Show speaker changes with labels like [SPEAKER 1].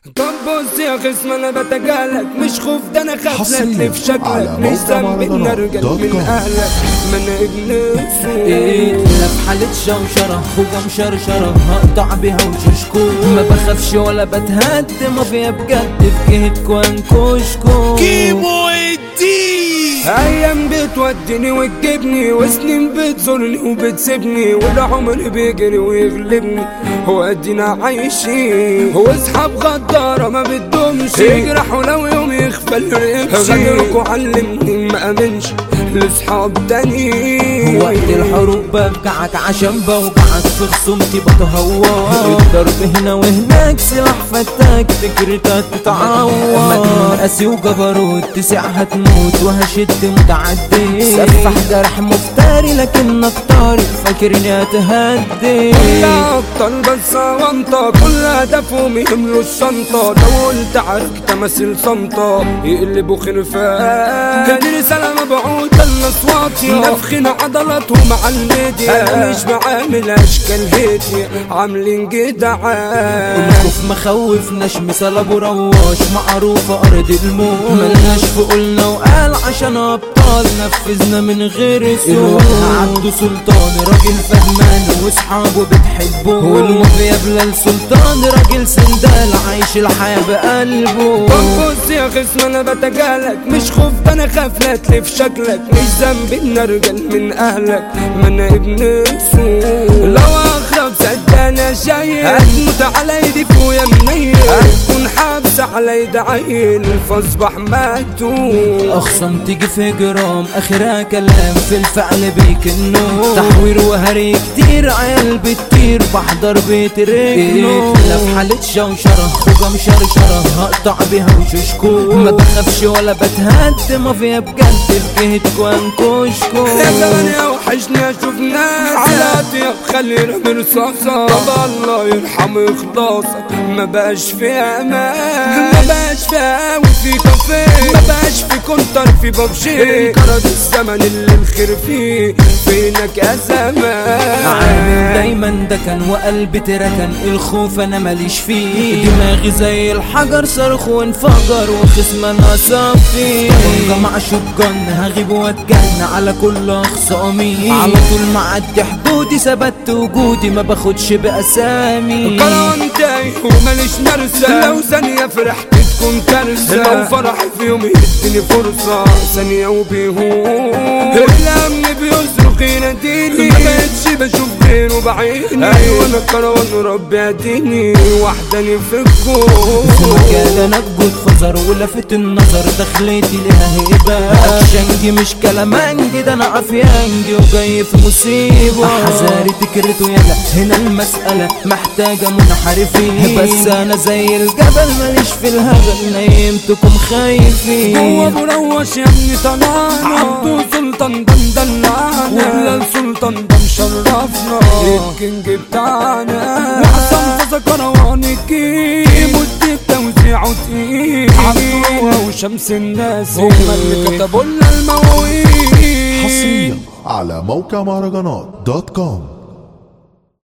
[SPEAKER 1] طب بص يا خصم انا بتجاهلك مش خوف ده انا خاف
[SPEAKER 2] حصرياً
[SPEAKER 1] لك في شكلك
[SPEAKER 2] على
[SPEAKER 1] مش
[SPEAKER 2] موقع
[SPEAKER 1] ذنب ان
[SPEAKER 2] مهرجانات
[SPEAKER 1] ارجل
[SPEAKER 2] دوت
[SPEAKER 1] من
[SPEAKER 2] كوم.
[SPEAKER 1] اهلك ما انا ابن
[SPEAKER 3] ايه
[SPEAKER 1] سوق
[SPEAKER 3] لا في حالة شوشرة خوجة مشرشرة هقطع بيها وشوشكو ما بخافش ولا بتهد ما فيها بجد في جهتكو انكشكو
[SPEAKER 2] كيمو الدين
[SPEAKER 1] ايام بتوديني وتجيبني وسنين بتزورني وبتسيبني والعمر بيجري ويغلبني هو ادينا عايشين واصحاب غدارة ما بتدومش يجرحوا لو يوم يخفى رقبشي غدرك وعلمني ما امنش لاصحاب تانيين
[SPEAKER 3] وقت الحروب ببكعك عشان بوجعك في خصومتي بتهور الضرب هنا وهناك سلاح فتاك فكرتك تتعور مجنون قاسي وجبروت تسع هتموت وهشد متعدي سفح جرح مفتري لكنك طارق فاكرني هتهدي
[SPEAKER 1] كلها ابطال بس وانطة كل هدفهم يملوا الشنطة لو قلت عارك تماثيل صمتة يقلبوا خرفان هذه رسالة مبعوثة لأصواتي نفخين عضلاتهم على الميديا أنا مش بعامل أشكال هيتي عاملين جدعان
[SPEAKER 3] الخوف مخوفناش مثال ابو رواش معروفة ارض الموت ملناش في قولنا وقال عشان ابطال نفذنا من غير سوء عبده سلطان راجل فهمان واصحابه بتحبه والمافيا بلال سلطان راجل سندال عايش الحياة بقلبه
[SPEAKER 1] بص يا خصم انا بتجاهلك مش خوف ده انا خاف لا تلف شكلك مش ذنب ان ارجل من اهلك ما انا ابن سوق لو اخرب صدقني شايل هتموت على ايدي فويا منيل هتكون حابسه على ايد عيل فاصبح مقتول
[SPEAKER 3] اخصم تيجي في جرام اخرها كلام في الفعل بيك النوم تحوير وهري كتير عيال بتطير بحضر بيت رجله لا في حالة شوشرة خوجة مشرشرة هقطع بيها وشوشكو ما بخافش ولا بتهد ما فيها بجد في جهتكو انكشكو
[SPEAKER 1] يا زمان يا وحشني اشوف ناس على طيب خلينا برصاصة طب الله يرحم اخلاصك ما بقاش في امان ما بقاش في قهوة في كافيه ما بقاش في كونتر في بابجي انقرض الزمن اللي الخير فيه فينك يا زمان
[SPEAKER 3] عامل دايما ده كان وقلبي تركن الخوف انا ماليش فيه دماغي زي الحجر صرخ وانفجر وخصم انا صفي مع شجن هغيب واتجن على كل اخصامي على طول معدي حدودي ثبت وجودي ما باخدش باسامي
[SPEAKER 1] قران تايه وماليش مرسى لو ثانية فرحت تكون كارثة لو فرحي في يوم يديني فرصة ثانية وبيهون الأمن بيصرخ يناديني ما بقتش بشوف غيره بعيني أيوة أنا كروان ربي يهديني وحداني في الكون
[SPEAKER 3] مكان انا الجود فزر ولفت النظر دخلتي لها هيبة اكشنجي مش كلامنجي ده انا عافيانجي وجاي في مصيبة حذاري تكرته يلا هنا المسألة محتاجة منحرفين بس انا زي الجبل ماليش في الهبل نيمتكم
[SPEAKER 1] هو
[SPEAKER 3] خايفين
[SPEAKER 1] مروش يا ابني طلعنا عبده سلطان ده مدلعنا وبلال سلطان ده مشرفنا الكينج بتاعنا وحسن فزا كروان الكيم والديب توزيعه تقيل عبدوها وشمس الناس هما اللي كتبوا لنا المواويل
[SPEAKER 2] حصريا على موقع مهرجانات دوت كوم